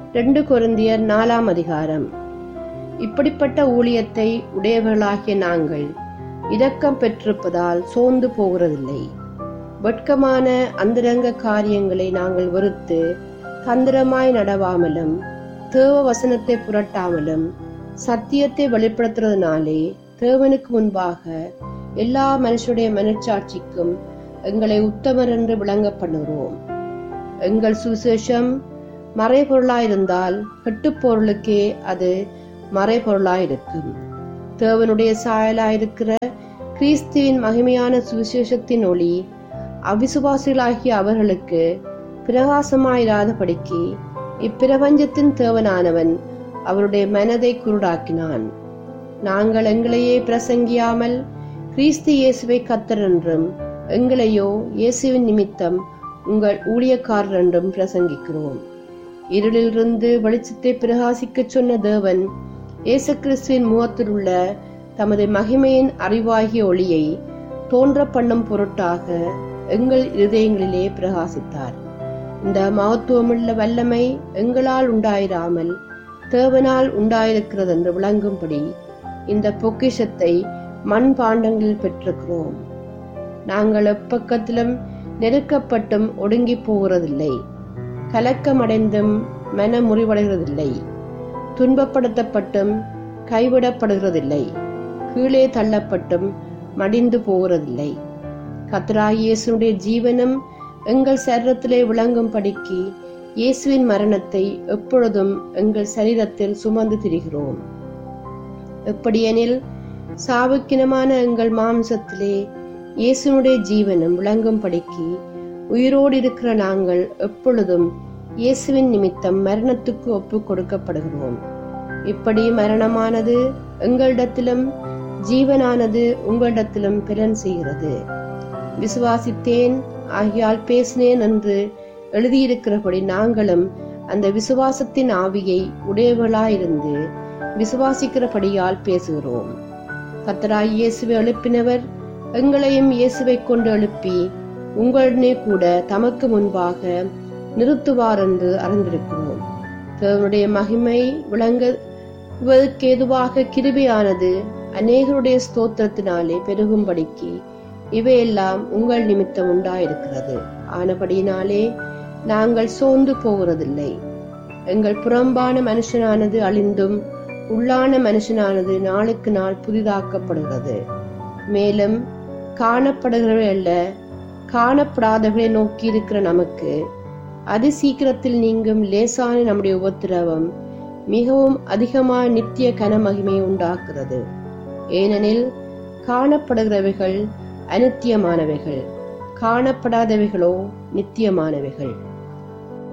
ரெண்டு கொரிந்தியர் நாலாம் அதிகாரம் இப்படிப்பட்ட ஊழியத்தை உடையவர்களாகிய நாங்கள் இரக்கம் பெற்றிருப்பதால் சோர்ந்து போகிறதில்லை வெட்கமான அந்தரங்க காரியங்களை நாங்கள் வெறுத்து தந்திரமாய் நடவாமலும் தேவ வசனத்தை புரட்டாமலும் சத்தியத்தை வெளிப்படுத்துறதுனாலே தேவனுக்கு முன்பாக எல்லா மனுஷருடைய மனச்சாட்சிக்கும் எங்களை உத்தமர் என்று விளங்க பண்ணுகிறோம் எங்கள் சுவிசேஷம் மறைபொருளாயிருந்தால் கெட்டுப்பொருளுக்கே அது மறைபொருளாயிருக்கும் தேவனுடைய சாயலாயிருக்கிற கிறிஸ்துவின் மகிமையான சுவிசேஷத்தின் ஒளி அவிசுவாசிகளாகிய அவர்களுக்கு பிரகாசமாயிராதபடிக்கு இப்பிரபஞ்சத்தின் தேவனானவன் அவருடைய மனதை குருடாக்கினான் நாங்கள் எங்களையே பிரசங்கியாமல் கிறிஸ்து இயேசுவை கத்தர் என்றும் எங்களையோ இயேசுவின் நிமித்தம் உங்கள் ஊழியக்காரர் என்றும் பிரசங்கிக்கிறோம் இருளிலிருந்து வெளிச்சத்தை பிரகாசிக்கச் சொன்ன தேவன் இயேசு கிறிஸ்துவின் முகத்தில் உள்ள தமது மகிமையின் அறிவாகிய ஒளியை தோன்ற பண்ணும் பொருட்டாக எங்கள் இருதயங்களிலே பிரகாசித்தார் இந்த மகத்துவமுள்ள வல்லமை எங்களால் உண்டாயிராமல் தேவனால் உண்டாயிருக்கிறது என்று விளங்கும்படி இந்த பொக்கிஷத்தை மண் பாண்டங்களில் பெற்றிருக்கிறோம் நாங்கள் எப்பக்கத்திலும் நெருக்கப்பட்டும் ஒடுங்கி போகிறதில்லை கலக்கமடைந்தும் மன முறிவடைகிறதில்லை துன்பப்படுத்தப்பட்டும் கைவிடப்படுகிறதில்லை கீழே தள்ளப்பட்டும் மடிந்து போகிறதில்லை கத்ராய் இயேசுடைய ஜீவனும் எங்கள் சரீரத்திலே விளங்கும் படிக்கு இயேசுவின் மரணத்தை எப்பொழுதும் எங்கள் சரீரத்தில் சுமந்து திரிகிறோம் எப்படியெனில் சாவுக்கினமான எங்கள் மாம்சத்திலே இயேசுனுடைய ஜீவனும் விளங்கும் படிக்கு உயிரோடு இருக்கிற நாங்கள் எப்பொழுதும் இயேசுவின் நிமித்தம் மரணத்துக்கு ஒப்பு கொடுக்கப்படுகிறோம் இப்படி மரணமானது எங்களிடத்திலும் ஜீவனானது உங்களிடத்திலும் பிறன் செய்கிறது விசுவாசித்தேன் ஆகியால் பேசினேன் என்று எழுதியிருக்கிறபடி நாங்களும் அந்த விசுவாசத்தின் ஆவியை உடையவளாயிருந்து விசுவாசிக்கிறபடியால் பேசுகிறோம் கத்தராய் இயேசுவை எழுப்பினவர் எங்களையும் இயேசுவை கொண்டு எழுப்பி உங்களுடனே கூட தமக்கு முன்பாக நிறுத்துவார் என்று அறிந்திருக்கிறோம் தேவனுடைய மகிமை விளங்குவதற்கேதுவாக கிருபையானது அநேகருடைய ஸ்தோத்திரத்தினாலே பெருகும்படிக்கு இவையெல்லாம் உங்கள் நிமித்தம் உண்டாயிருக்கிறது ஆனபடியினாலே நாங்கள் சோர்ந்து போகிறதில்லை எங்கள் புறம்பான மனுஷனானது அழிந்தும் உள்ளான மனுஷனானது நாளுக்கு நாள் புதிதாக்கப்படுகிறது மேலும் காணப்படுகிறவை அல்ல காணப்படாதவர்களை நோக்கி இருக்கிற நமக்கு அதி சீக்கிரத்தில் நீங்கும் லேசான நம்முடைய உபத்திரவம் மிகவும் அதிகமான நித்திய கனமகிமை உண்டாக்குறது ஏனெனில் காணப்படுகிறவைகள் அனித்தியமானவைகள் காணப்படாதவைகளோ நித்தியமானவைகள்